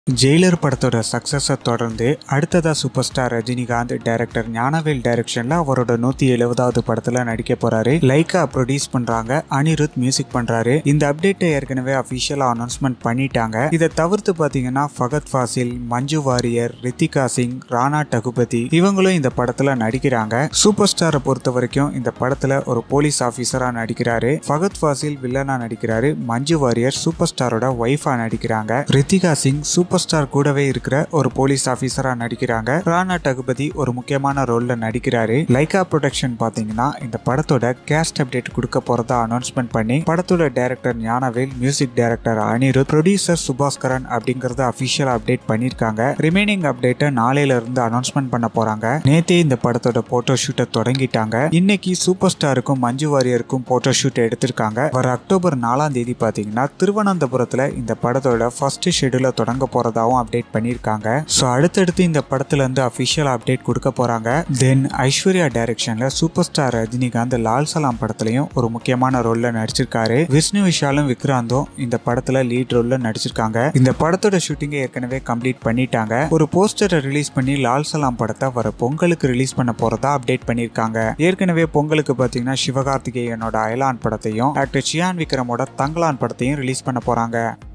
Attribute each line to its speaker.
Speaker 1: Jailer படத்தோட சக்ஸஸை தொடர்ந்து அடுத்ததா super star Rajinikanth director Gnanavel டைரக்ஷன்ல அவரோட நூத்தி எழுபதாவது படத்துல நடிக்க போறாரு லைக்கா ப்ரொடியூஸ் பண்றாங்க அனிருத் மியூசிக் பண்றாரு இந்த அப்டேட்டை ஏற்கனவே அபிஷியலா அனௌன்ஸ்மெண்ட் பண்ணிட்டாங்க இதை தவிர்த்து பாத்தீங்கன்னா ஃபகத் ஃபாசில் மஞ்சு வாரியர் ரித்திகா சிங் ராணா டகுபதி இவங்களும் இந்த படத்துல நடிக்கிறாங்க சூப்பர் ஸ்டாரை பொறுத்த வரைக்கும் இந்த படத்துல ஒரு போலீஸ் ஆபீசரா நடிக்கிறாரு ஃபகத் ஃபாசில் வில்லனா நடிக்கிறாரு மஞ்சு வாரியர் சூப்பர் ஸ்டாரோட ஒய்ஃபா நடிக்கிறாங்க ரித்திகா சிங் சூப்பர் ஸ்டார் கூடவே இருக்கிற ஒரு போலீஸ் ஆபீசரா நடிக்கிறாங்க ராணா டகுபதி ஒரு முக்கியமான ரோல்ல நடிக்கிறாரு லைகா ப்ரொடக்ஷன் பாத்தீங்கன்னா இந்த படத்தோட கேஸ்ட் அப்டேட் கொடுக்க போறதா அனௌன்ஸ்மெண்ட் பண்ணி படத்தோட director Gnanavel music director Anirudh producer Subaskaran அப்படிங்கறத அபிஷியல் அப்டேட் பண்ணிருக்காங்க ரிமைனிங் அப்டேட்டை நாளையில இருந்து அனௌன்ஸ்மெண்ட் பண்ண போறாங்க நேத்தே இந்த படத்தோட போட்டோ ஷூட்டை தொடங்கிட்டாங்க இன்னைக்கு சூப்பர் ஸ்டாருக்கும் மஞ்சு வாரியருக்கும் போட்டோ ஷூட் எடுத்திருக்காங்க வர அக்டோபர் நாலாம் தேதி பாத்தீங்கன்னா திருவனந்தபுரத்துல இந்த படத்தோட ஃபர்ஸ்ட் ஷெடியூல தொடங்க போறதாவும் அப்டேட் பண்ணிருக்காங்க ஸோ அடுத்தடுத்து இந்த படத்துல இருந்து அபிஷியல் அப்டேட் கொடுக்க போறாங்க தென் ஐஸ்வர்யா டைரக்ஷன்ல சூப்பர் ஸ்டார் ரஜினிகாந்த் லால் சலாம் படத்துலயும் ஒரு முக்கியமான ரோல்ல நடிச்சிருக்காரு விஷ்ணு விஷாலும் விக்ராந்தும் இந்த படத்துல லீட் ரோல்ல நடிச்சிருக்காங்க இந்த படத்தோட ஷூட்டிங்கை ஏற்கனவே கம்ப்ளீட் பண்ணிட்டாங்க ஒரு போஸ்டரை ரிலீஸ் பண்ணி லால் சலாம் படத்தை வர பொங்கலுக்கு ரிலீஸ் பண்ண போறதா அப்டேட் பண்ணிருக்காங்க ஏற்கனவே பொங்கலுக்கு பாத்தீங்கன்னா சிவகார்த்திகேயனோட அயலான் படத்தையும் டாக்டர் சியான் விக்ரமோட தங்கலான் படத்தையும் ரிலீஸ் பண்ண போறாங்க